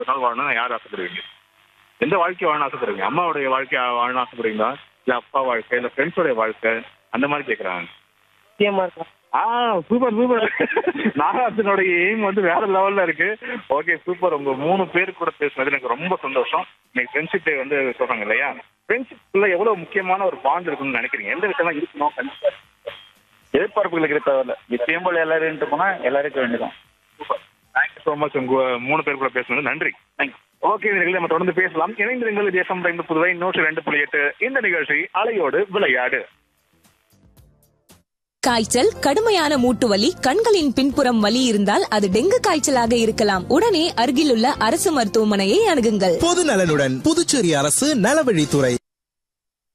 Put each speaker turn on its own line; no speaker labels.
ஒரு நாள் வாழணும் யார் ஆசைப்படுவீங்க எந்த வாழ்க்கை வாழணும் ஆசைப்படுறீங்க அம்மாவுடைய வாழ்க்கை வாழணும் ஆசைப்படுறீங்களா இல்ல அப்பா வாழ்க்கை இல்ல ஃப்ரெண்ட்ஸோடைய வாழ்க்கை அந்த மாதிரி கேக்குறாங்க
முக்கியமா இருக்கும்
ஆ சூப்பர் சூப்பர் நாகார்ஜுனோடைய எய்ம் வந்து வேற லெவல்ல இருக்கு ஓகே சூப்பர் உங்க மூணு பேர் கூட பேசுனது எனக்கு ரொம்ப சந்தோஷம் இன்னைக்கு ஃப்ரெண்ட்ஷிப் டே வந்து சொல்றாங்க இல்லையா ஃப்ரெண்ட்ஷிப்ல எவ்வளவு முக்கியமான ஒரு பாண்ட் இருக்குன்னு நினைக்கிறீங்க எந்த விஷயம்லாம் இருக்கணும் கண்டிப்பா
எதிர்பார்ப்புகள் இருக்கிற தேவையில்ல நிச்சயம் போல எல்லாரும் இருந்துட்டு போனா எல்லாருக்கும் வேண்டியதான்
சூப்பர் தேங்க்யூ ஸோ மச் உங்க மூணு பேர் கூட பேசுனது நன்றி ஓகே நீங்கள் நம்ம தொடர்ந்து பேசலாம் இணைந்திருங்கள் தேசம் ரெண்டு புதுவை நூற்றி ரெண்டு புள்ளி எட்டு இந்த நிகழ்ச்சி அலையோடு விளையாடு
காய்ச்சல் கடுமையான மூட்டு வலி கண்களின் பின்புறம் வலி இருந்தால் அது டெங்கு காய்ச்சலாக இருக்கலாம் உடனே அருகிலுள்ள அரசு மருத்துவமனையை அணுகுங்கள்
பொது நலனுடன் புதுச்சேரி அரசு நலவழித்துறை